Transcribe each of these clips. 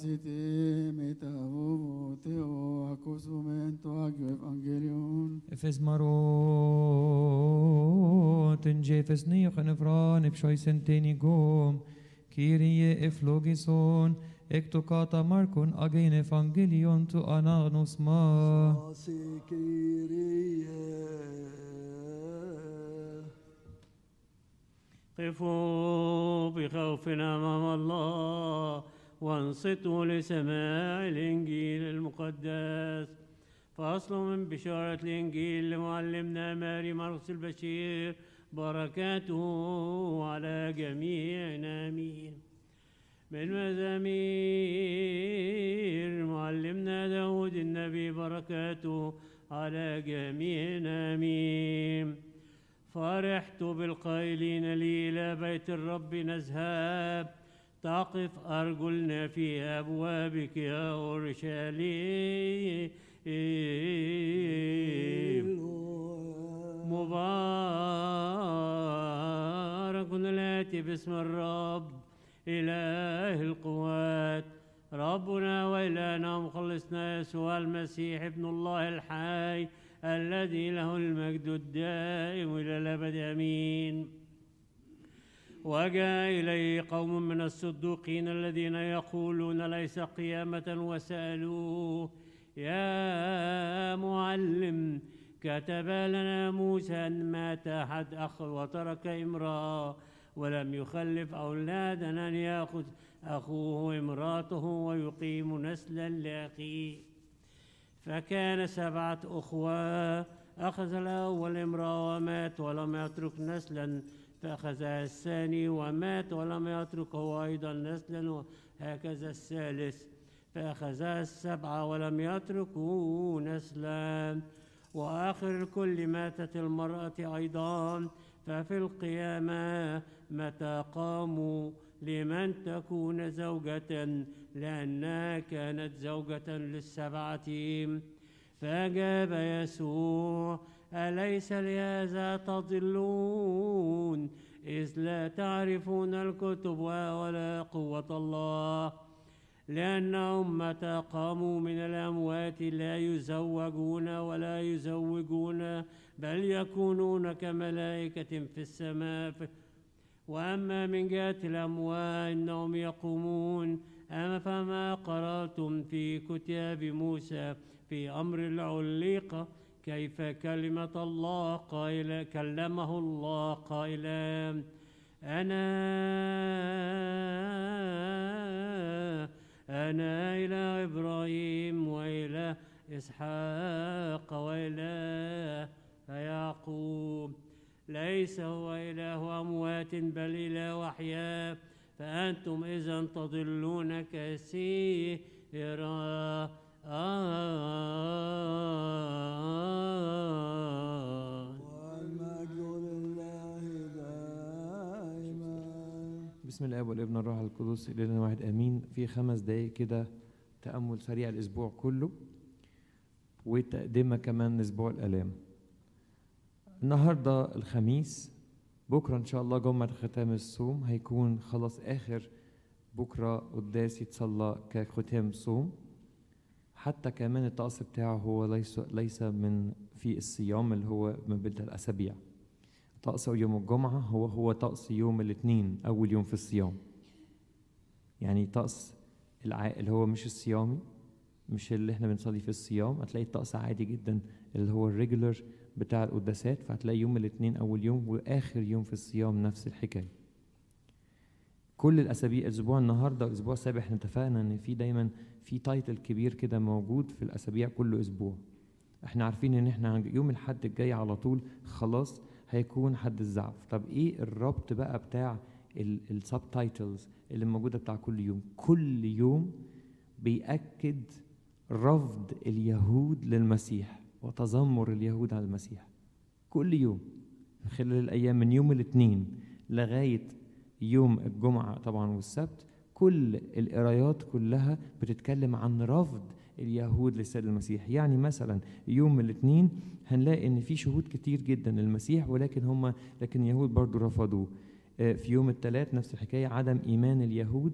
Parasite metavo teo accusumento agio evangelion. Efes marot in jefes niochen vran ip shoy senteni gom Kyrie eflogison ektokata markon agein evangelion tu anagnos ma قفوا بخوف أمام الله وانصتوا لسماع الإنجيل المقدس فصل من بشارة الإنجيل لمعلمنا ماري مرقس البشير بركاته على جميعنا آمين من مزامير معلمنا داود النبي بركاته على جميعنا آمين فرحت بالقائلين لي إلى بيت الرب نذهب تقف أرجلنا في أبوابك يا أورشليم مبارك الآتي باسم الرب إله القوات ربنا وإلهنا ومخلصنا يسوع المسيح ابن الله الحي الذي له المجد الدائم إلى الأبد آمين وجاء إليه قوم من الصدوقين الذين يقولون ليس قيامة وسألوه يا معلم كتب لنا موسى أن مات أحد أخ وترك امرأة ولم يخلف أولادا أن يأخذ أخوه امرأته ويقيم نسلا لأخيه فكان سبعة أخوة أخذ الأول امرأة ومات ولم يترك نسلا فأخذها الثاني ومات ولم يترك هو أيضا نسلا وهكذا الثالث فأخذها السبعة ولم يتركوا نسلا وآخر الكل ماتت المرأة أيضا ففي القيامة متى قاموا لمن تكون زوجة لأنها كانت زوجة للسبعة فأجاب يسوع أليس لهذا تضلون إذ لا تعرفون الكتب ولا قوة الله لأنهم متى قاموا من الأموات لا يزوجون ولا يزوجون بل يكونون كملائكة في السماء وأما من جهة الأموات إنهم يقومون أما فما قرأتم في كتاب موسى في أمر العليقة كيف كلمة الله قائلا كلمه الله قائلا أنا أنا إلى إبراهيم وإلى إسحاق وإلى يعقوب ليس هو إله أموات بل إله أحياء فأنتم إذا تضلون كثيرا آه والمجد لله دائما بسم الله والابن الروح القدس إلهنا واحد امين في خمس دقايق كده تامل سريع الاسبوع كله وتقدمه كمان اسبوع الالام النهارده الخميس بكره ان شاء الله جمعه ختام الصوم هيكون خلاص اخر بكره قداس يتصلى كختام صوم حتى كمان الطقس بتاعه هو ليس ليس من في الصيام اللي هو ما بين الاسابيع طقس يوم الجمعة هو هو طقس يوم الاثنين أول يوم في الصيام يعني طقس الع... اللي هو مش الصيامي مش اللي احنا بنصلي في الصيام هتلاقي الطقس عادي جدا اللي هو الريجولر بتاع القداسات فهتلاقي يوم الاثنين أول يوم وآخر يوم في الصيام نفس الحكاية كل الأسابيع أسبوع النهاردة الأسبوع السابع احنا اتفقنا إن في دايما في تايتل كبير كده موجود في الأسابيع كل أسبوع احنا عارفين ان احنا عند يوم الحد الجاي على طول خلاص هيكون حد الزعف طب ايه الربط بقى بتاع السب تايتلز اللي موجوده بتاع كل يوم كل يوم بيأكد رفض اليهود للمسيح وتذمر اليهود على المسيح كل يوم خلال الايام من يوم الاثنين لغايه يوم الجمعه طبعا والسبت كل القرايات كلها بتتكلم عن رفض اليهود للسيد المسيح يعني مثلا يوم الاثنين هنلاقي ان في شهود كتير جدا للمسيح ولكن هم لكن اليهود برضو رفضوه آه، في يوم الثلاث نفس الحكايه عدم ايمان اليهود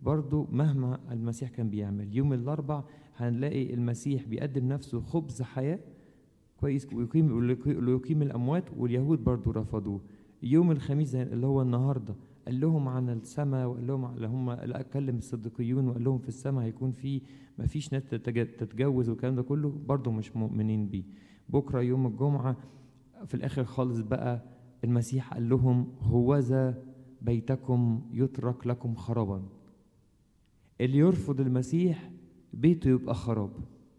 برضو مهما المسيح كان بيعمل يوم الاربع هنلاقي المسيح بيقدم نفسه خبز حياه كويس ويقيم ويقيم الاموات واليهود برضو رفضوه يوم الخميس زي اللي هو النهارده قال لهم عن السماء وقال لهم اللي هم اللي اتكلم الصديقيون وقال لهم في السماء هيكون في ما فيش ناس تتج- تتجوز والكلام ده كله برضه مش مؤمنين بيه بكره يوم الجمعه في الاخر خالص بقى المسيح قال لهم هوذا بيتكم يترك لكم خرابا اللي يرفض المسيح بيته يبقى خراب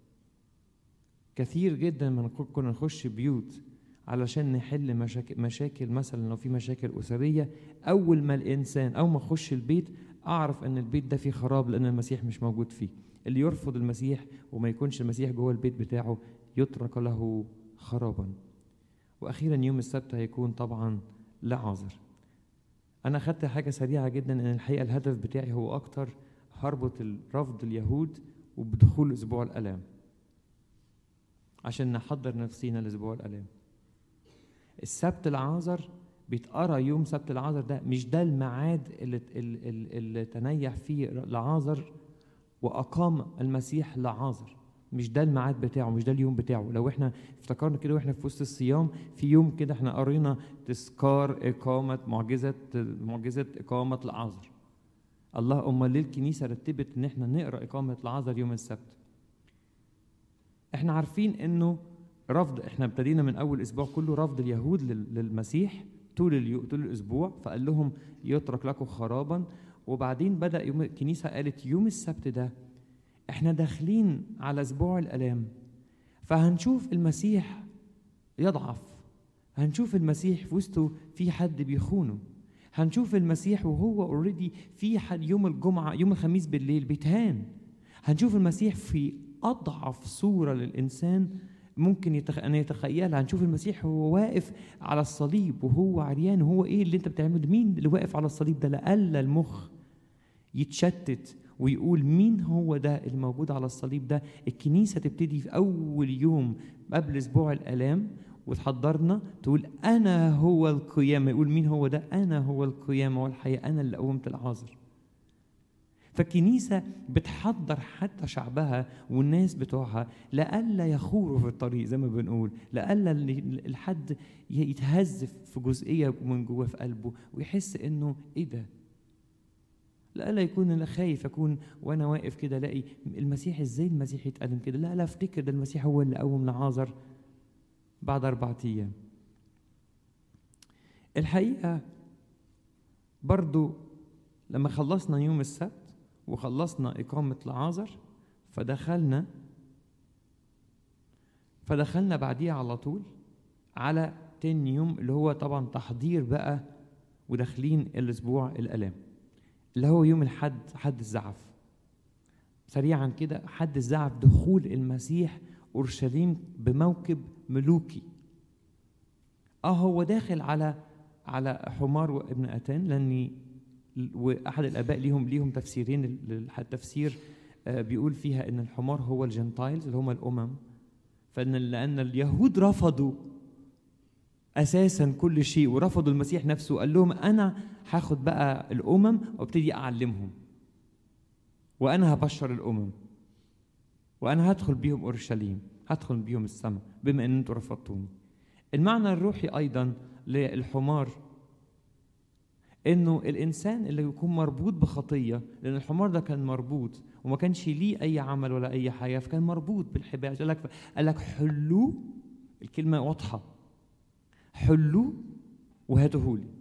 كثير جدا من كنا نخش بيوت علشان نحل مشاكل, مشاكل مثلا لو في مشاكل أسرية أول ما الإنسان أول ما أخش البيت أعرف أن البيت ده فيه خراب لأن المسيح مش موجود فيه اللي يرفض المسيح وما يكونش المسيح جوه البيت بتاعه يترك له خرابا وأخيرا يوم السبت هيكون طبعا لعازر أنا أخدت حاجة سريعة جدا إن الحقيقة الهدف بتاعي هو أكتر هربط رفض اليهود وبدخول أسبوع الآلام عشان نحضر نفسينا لأسبوع الآلام السبت العازر بيتقرا يوم سبت العازر ده مش ده الميعاد اللي, اللي, اللي تنيح فيه لعازر واقام المسيح لعازر مش ده الميعاد بتاعه مش ده اليوم بتاعه لو احنا افتكرنا كده واحنا في وسط الصيام في يوم كده احنا قرينا تذكار اقامه معجزه معجزه اقامه لعازر الله امال ليه الكنيسه رتبت ان احنا نقرا اقامه لعازر يوم السبت احنا عارفين انه رفض احنا ابتدينا من اول اسبوع كله رفض اليهود لل- للمسيح طول اليو... طول الاسبوع فقال لهم يترك لكم خرابا وبعدين بدا يوم الكنيسه قالت يوم السبت ده احنا داخلين على اسبوع الالام فهنشوف المسيح يضعف هنشوف المسيح في وسطه في حد بيخونه هنشوف المسيح وهو اوريدي في حد يوم الجمعه يوم الخميس بالليل بيتهان هنشوف المسيح في اضعف صوره للانسان ممكن يتخ... ان يتخيلها هنشوف المسيح وهو واقف على الصليب وهو عريان وهو ايه اللي انت بتعمله مين اللي واقف على الصليب ده لألا المخ يتشتت ويقول مين هو ده اللي موجود على الصليب ده الكنيسه تبتدي في اول يوم قبل اسبوع الالام وتحضرنا تقول انا هو القيامه يقول مين هو ده انا هو القيامه والحياه انا اللي قومت العازر فالكنيسة بتحضر حتى شعبها والناس بتوعها لألا يخوروا في الطريق زي ما بنقول لألا ال- الحد يتهز في جزئية من جوه في قلبه ويحس إنه إيه ده لألا يكون أنا خايف أكون وأنا واقف كده ألاقي المسيح إزاي المسيح يتقدم كده لا لا أفتكر ده المسيح هو اللي قوم لعازر بعد أربعة أيام الحقيقة برضو لما خلصنا يوم السبت وخلصنا إقامة لعازر فدخلنا فدخلنا بعديها على طول على تاني يوم اللي هو طبعا تحضير بقى وداخلين الأسبوع الآلام اللي هو يوم الحد حد الزعف سريعا كده حد الزعف دخول المسيح أورشليم بموكب ملوكي اه هو داخل على على حمار وابن أتان لأني واحد الاباء ليهم ليهم تفسيرين التفسير آه، بيقول فيها ان الحمار هو الجنتايلز اللي هم الامم فان لان اليهود رفضوا اساسا كل شيء ورفضوا المسيح نفسه قال لهم انا هاخد بقى الامم وابتدي اعلمهم وانا هبشر الامم وانا هدخل بيهم اورشليم هدخل بيهم السماء بما ان انتم رفضتوني المعنى الروحي ايضا للحمار انه الانسان اللي يكون مربوط بخطيه لان الحمار ده كان مربوط وما كانش ليه اي عمل ولا اي حياه فكان مربوط بالحبال قال لك قال لك حلوه الكلمه واضحه حلوه وهاتوه لي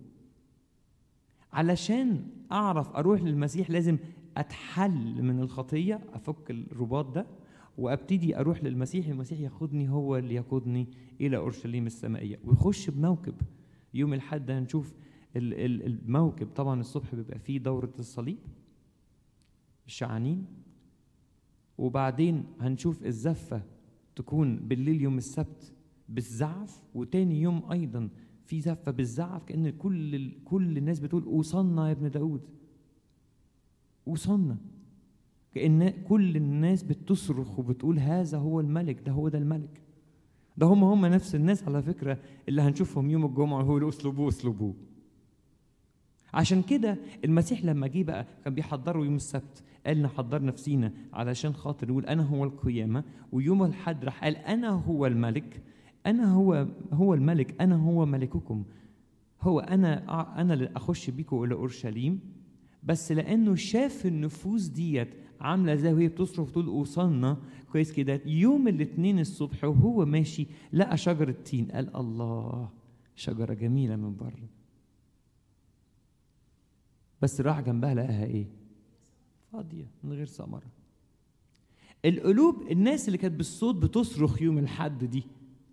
علشان اعرف اروح للمسيح لازم اتحل من الخطيه افك الرباط ده وابتدي اروح للمسيح المسيح ياخدني هو اللي يقودني الى اورشليم السمائيه ويخش بموكب يوم الحد هنشوف ال- ال- الموكب طبعا الصبح بيبقى فيه دورة الصليب الشعانين وبعدين هنشوف الزفة تكون بالليل يوم السبت بالزعف وتاني يوم أيضا في زفة بالزعف كأن كل ال- كل الناس بتقول أوصلنا يا ابن داود أوصلنا كأن كل الناس بتصرخ وبتقول هذا هو الملك ده هو ده الملك ده هم هم نفس الناس على فكرة اللي هنشوفهم يوم الجمعة هو اسلوبوه اسلوبوه عشان كده المسيح لما جه بقى كان بيحضروا يوم السبت قال نحضر نفسينا علشان خاطر يقول انا هو القيامه ويوم الحد راح قال انا هو الملك انا هو هو الملك انا هو ملككم هو انا انا اللي اخش بيكم الى اورشليم بس لانه شاف النفوس ديت عامله زي وهي بتصرخ تقول اوصلنا كويس كده يوم الاثنين الصبح وهو ماشي لقى شجره تين قال الله شجره جميله من بره بس راح جنبها لقاها ايه فاضيه من غير ثمره القلوب الناس اللي كانت بالصوت بتصرخ يوم الحد دي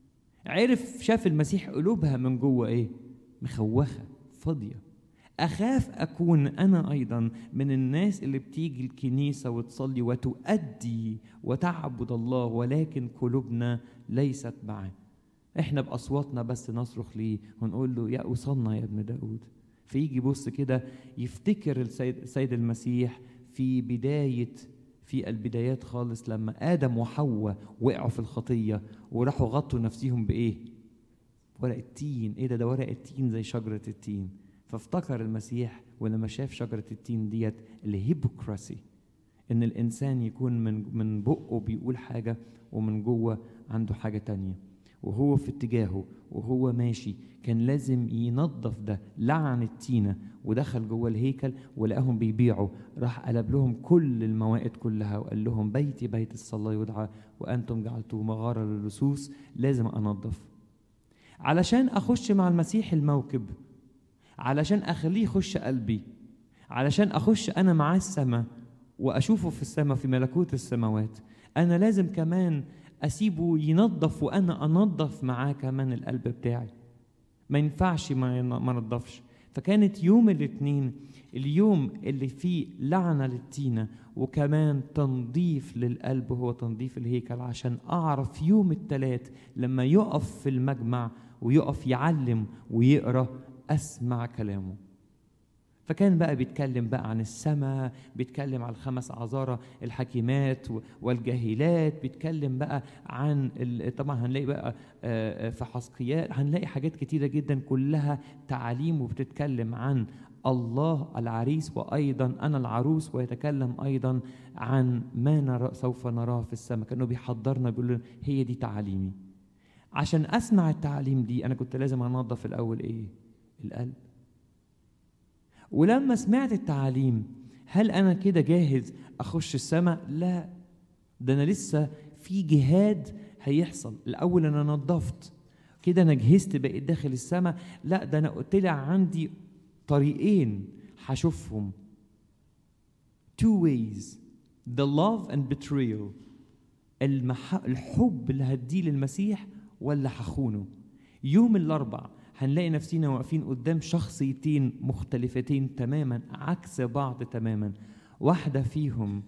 عرف شاف المسيح قلوبها من جوه ايه مخوخه فاضيه اخاف اكون انا ايضا من الناس اللي بتيجي الكنيسه وتصلي وتؤدي وتعبد الله ولكن قلوبنا ليست معاه احنا باصواتنا بس نصرخ ليه ونقول له يا وصلنا يا ابن داود فيجي يبص كده يفتكر السيد, السيد المسيح في بدايه في البدايات خالص لما ادم وحواء وقعوا في الخطيه وراحوا غطوا نفسيهم بايه ورق التين ايه ده ده ورق التين زي شجره التين فافتكر المسيح ولما شاف شجرة التين ديت الهيبوكراسي إن الإنسان يكون من من بقه بيقول حاجة ومن جوه عنده حاجة تانية وهو في اتجاهه وهو ماشي كان لازم ينظف ده لعن التينة ودخل جوه الهيكل ولقاهم بيبيعوا راح قلب لهم كل الموائد كلها وقال لهم بيتي بيت الصلاة يدعى وأنتم جعلتوه مغارة للصوص لازم أنظف علشان أخش مع المسيح الموكب علشان اخليه يخش قلبي علشان اخش انا معاه السماء واشوفه في السماء في ملكوت السماوات انا لازم كمان اسيبه ينظف وانا انظف معاه كمان القلب بتاعي ما ينفعش ما ما نضفش فكانت يوم الاثنين اليوم اللي فيه لعنه للتينه وكمان تنظيف للقلب هو تنظيف الهيكل عشان اعرف يوم الثلاث لما يقف في المجمع ويقف يعلم ويقرا اسمع كلامه فكان بقى بيتكلم بقى عن السماء بيتكلم عن الخمس عذارى الحكيمات والجاهلات بيتكلم بقى عن طبعا هنلاقي بقى في حسقيات هنلاقي حاجات كتيرة جدا كلها تعاليم وبتتكلم عن الله العريس وأيضا أنا العروس ويتكلم أيضا عن ما نرى سوف نراه في السماء كأنه بيحضرنا بيقول هي دي تعاليمي عشان أسمع التعاليم دي أنا كنت لازم أنظف الأول إيه القلب ولما سمعت التعاليم هل انا كده جاهز اخش السماء لا ده انا لسه في جهاد هيحصل الاول انا نظفت كده انا جهزت بقيت داخل السماء لا ده انا طلع عندي طريقين هشوفهم two ways the love and betrayal المح... الحب اللي هديه للمسيح ولا هخونه يوم الاربع هنلاقي نفسينا واقفين قدام شخصيتين مختلفتين تماما عكس بعض تماما واحدة فيهم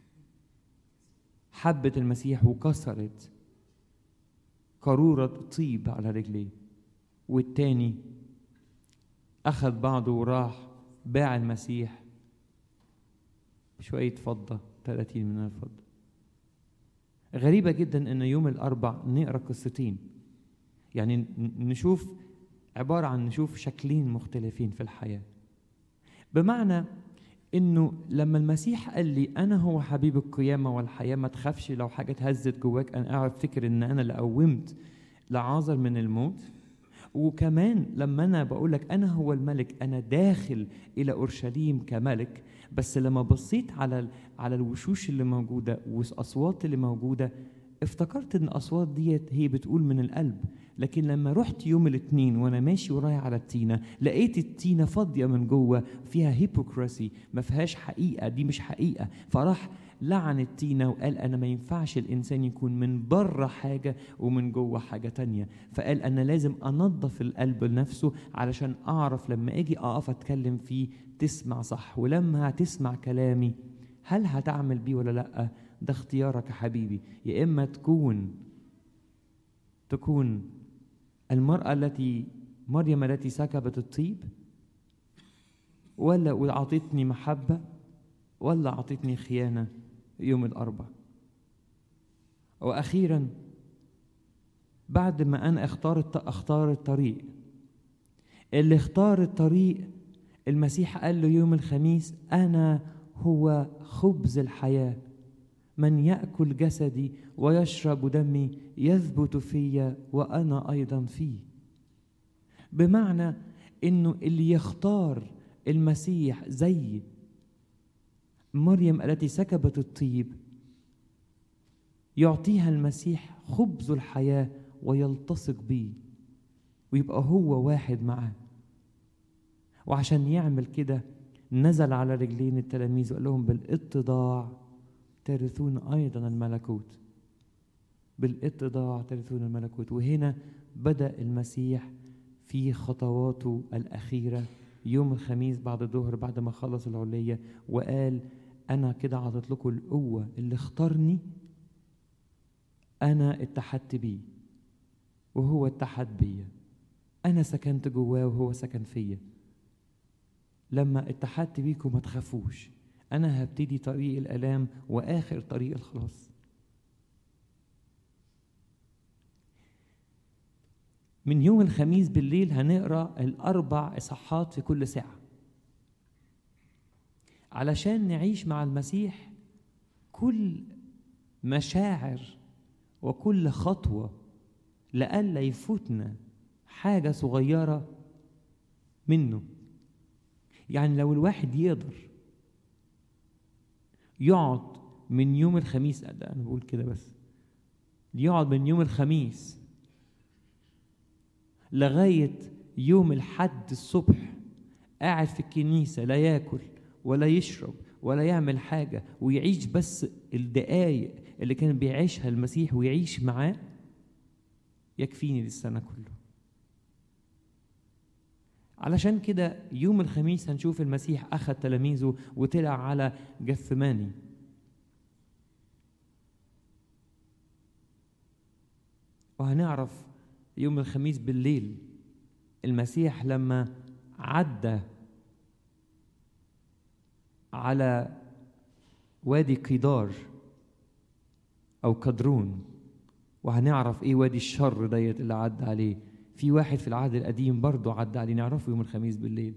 حبت المسيح وكسرت قارورة طيب على رجليه والتاني أخذ بعضه وراح باع المسيح شوية فضة 30 من الفضة غريبة جدا أن يوم الأربع نقرأ قصتين يعني نشوف عبارة عن نشوف شكلين مختلفين في الحياة بمعنى انه لما المسيح قال لي انا هو حبيب القيامة والحياة ما تخافش لو حاجة اتهزت جواك انا اعرف فكر ان انا اللي قومت لعازر من الموت وكمان لما انا بقول لك انا هو الملك انا داخل الى اورشليم كملك بس لما بصيت على على الوشوش اللي موجوده والاصوات اللي موجوده افتكرت ان الاصوات ديت هي بتقول من القلب لكن لما رحت يوم الاثنين وانا ماشي ورايح على التينه لقيت التينه فاضيه من جوه فيها هيبوكراسي ما فيهاش حقيقه دي مش حقيقه فراح لعن التينه وقال انا ما ينفعش الانسان يكون من بره حاجه ومن جوه حاجه تانية فقال انا لازم انظف القلب لنفسه علشان اعرف لما اجي اقف اتكلم فيه تسمع صح ولما هتسمع كلامي هل هتعمل بيه ولا لا ده اختيارك يا حبيبي يا اما تكون تكون المرأة التي مريم التي سكبت الطيب ولا وأعطتني محبة ولا أعطتني خيانة يوم الأربع وأخيرا بعد ما أنا اختار اختار الطريق اللي اختار الطريق المسيح قال له يوم الخميس أنا هو خبز الحياة من يأكل جسدي ويشرب دمي يثبت في وأنا أيضا فيه بمعنى إنه اللي يختار المسيح زي مريم التي سكبت الطيب يعطيها المسيح خبز الحياة ويلتصق بيه ويبقى هو واحد معاه وعشان يعمل كده نزل على رجلين التلاميذ وقال لهم بالاتضاع ترثون أيضا الملكوت بالاتضاع ترثون الملكوت وهنا بدأ المسيح في خطواته الأخيرة يوم الخميس بعد الظهر بعد ما خلص العلية وقال أنا كده عطيت لكم القوة اللي اختارني أنا اتحدت بيه وهو اتحد بيا أنا سكنت جواه وهو سكن فيا لما اتحدت بيكم ما تخافوش أنا هبتدي طريق الآلام وآخر طريق الخلاص من يوم الخميس بالليل هنقرا الأربع إصحاحات في كل ساعة علشان نعيش مع المسيح كل مشاعر وكل خطوة لئلا يفوتنا حاجة صغيرة منه يعني لو الواحد يقدر يقعد من يوم الخميس ده أنا بقول كده بس يقعد من يوم الخميس لغاية يوم الحد الصبح قاعد في الكنيسة لا ياكل ولا يشرب ولا يعمل حاجة ويعيش بس الدقايق اللي كان بيعيشها المسيح ويعيش معاه يكفيني للسنة كله علشان كده يوم الخميس هنشوف المسيح أخذ تلاميذه وطلع على جثماني وهنعرف يوم الخميس بالليل المسيح لما عدى على وادي قيدار او كدرون وهنعرف ايه وادي الشر ديت اللي عدى عليه في واحد في العهد القديم برضه عدى عليه نعرفه يوم الخميس بالليل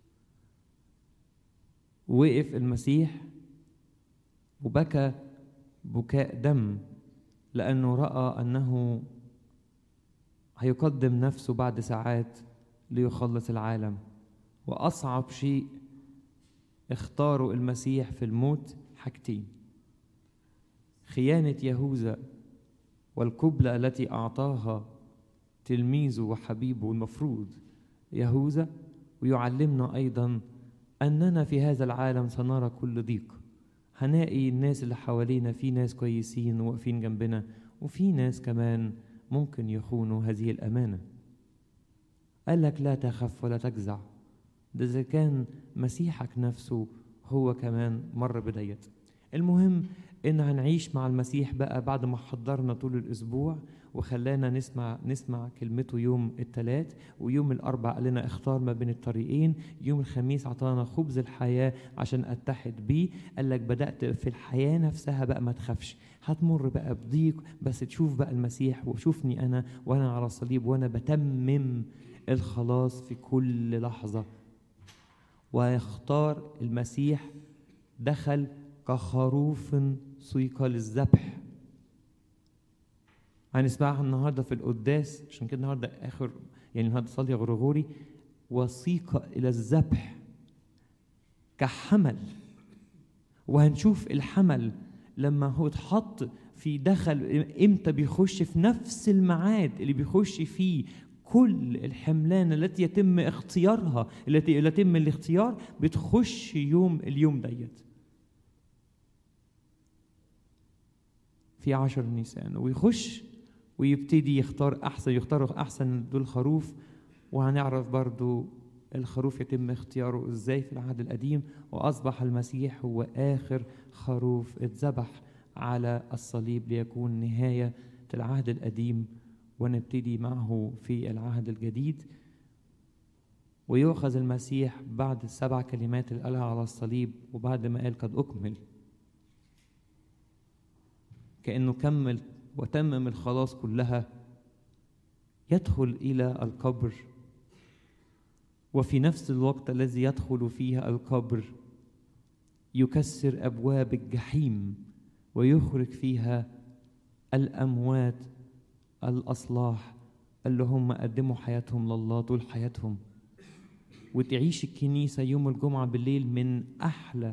وقف المسيح وبكى بكاء دم لانه راى انه هيقدم نفسه بعد ساعات ليخلص العالم واصعب شيء اختاروا المسيح في الموت حاجتين خيانه يهوذا والقبله التي اعطاها تلميذه وحبيبه المفروض يهوذا ويعلمنا ايضا اننا في هذا العالم سنرى كل ضيق هنلاقي الناس اللي حوالينا في ناس كويسين واقفين جنبنا وفي ناس كمان ممكن يخونوا هذه الأمانة قال لك لا تخف ولا تجزع ده إذا كان مسيحك نفسه هو كمان مر بديت المهم إن هنعيش مع المسيح بقى بعد ما حضرنا طول الأسبوع وخلانا نسمع نسمع كلمته يوم الثلاث ويوم الأربع قال لنا اختار ما بين الطريقين يوم الخميس عطانا خبز الحياة عشان أتحد بيه قال لك بدأت في الحياة نفسها بقى ما تخافش هتمر بقى بضيق بس تشوف بقى المسيح وشوفني أنا وأنا على الصليب وأنا بتمم الخلاص في كل لحظة ويختار المسيح دخل كخروف سيق للذبح هنسمعها النهارده في القداس عشان كده النهارده اخر يعني النهارده صلي غرغوري وسيق الى الذبح كحمل وهنشوف الحمل لما هو اتحط في دخل امتى بيخش في نفس الميعاد اللي بيخش فيه كل الحملان التي يتم اختيارها التي يتم الاختيار بتخش يوم اليوم ديت في عشر نيسان ويخش ويبتدي يختار احسن يختار احسن دول خروف وهنعرف برضو الخروف يتم اختياره ازاي في العهد القديم واصبح المسيح هو اخر خروف اتذبح على الصليب ليكون نهايه العهد القديم ونبتدي معه في العهد الجديد ويؤخذ المسيح بعد السبع كلمات اللي قالها على الصليب وبعد ما قال قد أكمل كأنه كمل وتمم الخلاص كلها يدخل إلى القبر وفي نفس الوقت الذي يدخل فيها القبر يكسر ابواب الجحيم ويخرج فيها الاموات الاصلاح اللي هم قدموا حياتهم لله طول حياتهم وتعيش الكنيسه يوم الجمعه بالليل من احلى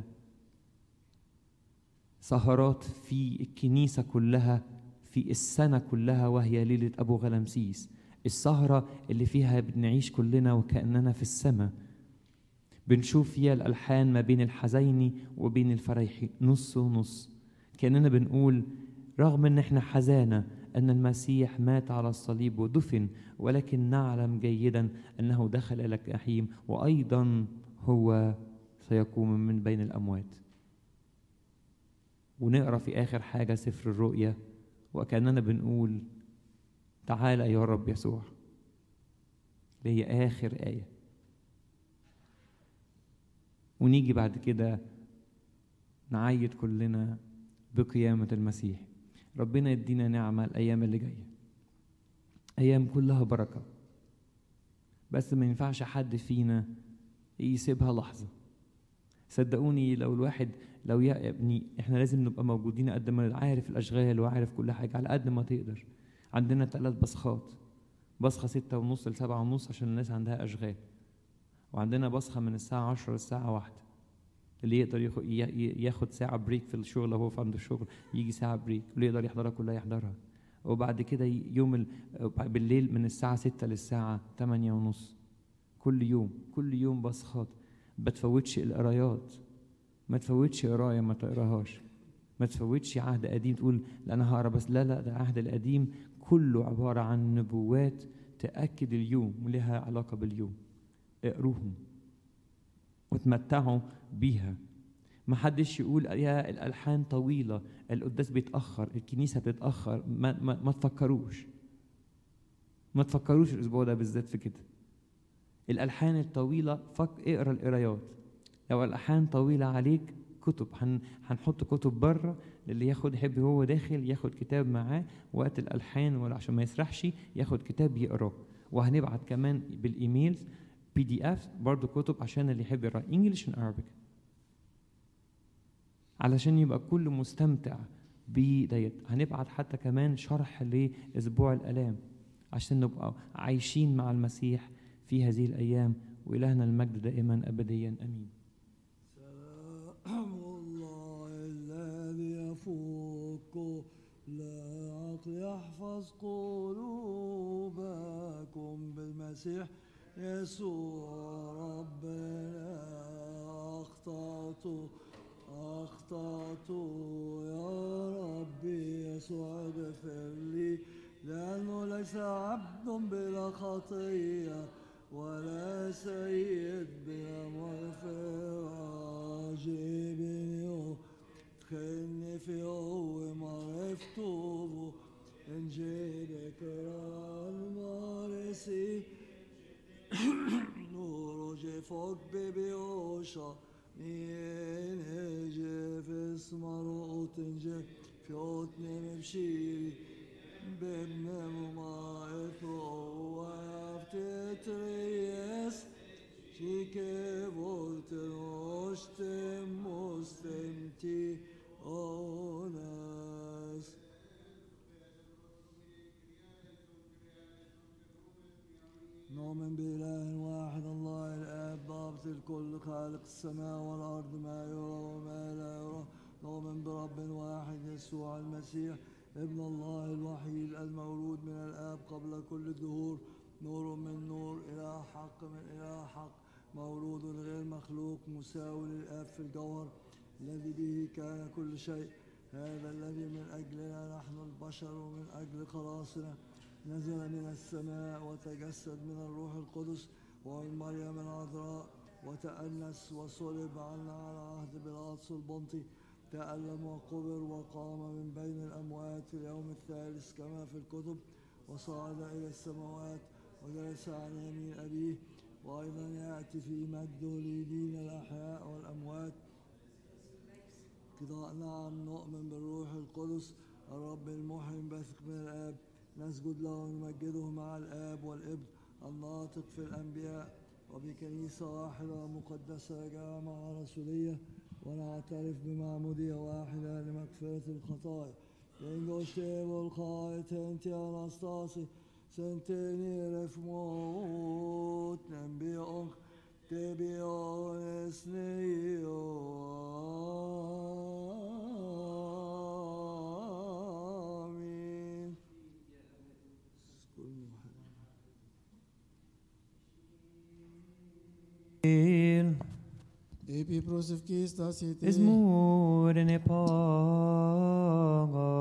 سهرات في الكنيسه كلها في السنه كلها وهي ليله ابو غلمسيس السهره اللي فيها بنعيش كلنا وكاننا في السماء بنشوف فيها الالحان ما بين الحزين وبين الفريح نص ونص كاننا بنقول رغم ان احنا حزانه ان المسيح مات على الصليب ودفن ولكن نعلم جيدا انه دخل الى الجحيم وايضا هو سيقوم من بين الاموات ونقرا في اخر حاجه سفر الرؤيا وكاننا بنقول تعال يا رب يسوع اللي هي اخر ايه ونيجي بعد كده نعيد كلنا بقيامة المسيح ربنا يدينا نعمة الأيام اللي جاية أيام كلها بركة بس ما ينفعش حد فينا يسيبها لحظة صدقوني لو الواحد لو يا ابني احنا لازم نبقى موجودين قد ما عارف الأشغال وعارف كل حاجة على قد ما تقدر عندنا ثلاث بصخات بصخة ستة ونص لسبعة ونص عشان الناس عندها أشغال وعندنا بصخة من الساعة عشرة للساعة واحدة اللي يقدر ياخد, ياخد ساعة بريك في الشغل وهو في عنده الشغل يجي ساعة بريك واللي يقدر يحضرها كلها يحضرها وبعد كده يوم ال... بالليل من الساعة ستة للساعة تمانية ونص كل يوم كل يوم بصخات ما تفوتش القرايات ما تفوتش قراية ما تقراهاش ما تفوتش عهد قديم تقول لا أنا هقرا بس لا لا ده العهد القديم كله عبارة عن نبوات تأكد اليوم ولها علاقة باليوم اقروهم وتمتعوا بيها ما حدش يقول يا الالحان طويله القداس بيتاخر الكنيسه بتتاخر ما, ما, ما تفكروش ما تفكروش الاسبوع ده بالذات في كده الالحان الطويله فك اقرا القرايات لو الالحان طويله عليك كتب هن هنحط كتب بره للي ياخد يحب هو داخل ياخد كتاب معاه وقت الالحان ولا عشان ما يسرحش ياخد كتاب يقراه وهنبعت كمان بالايميل بي دي اف برضه كتب عشان اللي يحب يقرا انجلش اند عربيك علشان يبقى كل مستمتع بديت هنبعت حتى كمان شرح لاسبوع الالام عشان نبقى عايشين مع المسيح في هذه الايام والهنا المجد دائما ابديا امين سلام الله الذي يفوق لا عقل يحفظ قلوبكم بالمسيح يسوع ربنا أخطأت أخطأت يا ربي يسوع اغفر لي لأنه ليس عبد بلا خطية ولا سيد بلا مغفرة جيبني دخلني في هو معرفته إن جيبك المارسي نور فوق ببيوشا مين اجي في اسمر تنجي في اوتني مبشيري بابن ما اثرو وفتتريس شيكي بولت روشتم مستمتي اوناس نؤمن بإله واحد الله الآب ضابط الكل خالق السماء والأرض ما يرى وما لا يرى نؤمن برب واحد يسوع المسيح ابن الله الوحيد المولود من الآب قبل كل الدهور نور من نور إلى حق من إلى حق مولود غير مخلوق مساوي للآب في الجوهر الذي به كان كل شيء هذا الذي من أجلنا نحن البشر ومن أجل خلاصنا نزل من السماء وتجسد من الروح القدس ومن مريم العذراء وتأنس وصلب عنا على عهد بيلاطس البنطي تألم وقبر وقام من بين الأموات في اليوم الثالث كما في الكتب وصعد إلى السماوات وجلس عن يمين أبيه وأيضا يأتي في مجده ليدين الأحياء والأموات قضاء نعم نؤمن بالروح القدس الرب المحيي بثق من الآب نسجد له ونمجده مع الآب والابن الناطق في الأنبياء وبكنيسة واحدة مقدسة جامعة رسولية ونعترف بمعمودية واحدة لمغفرة الخطايا Ringostevo il kai tenti anastasi senteni refmot nembion tebiones neio Amin كل Epi prosef kistas ite. Izmur ne paga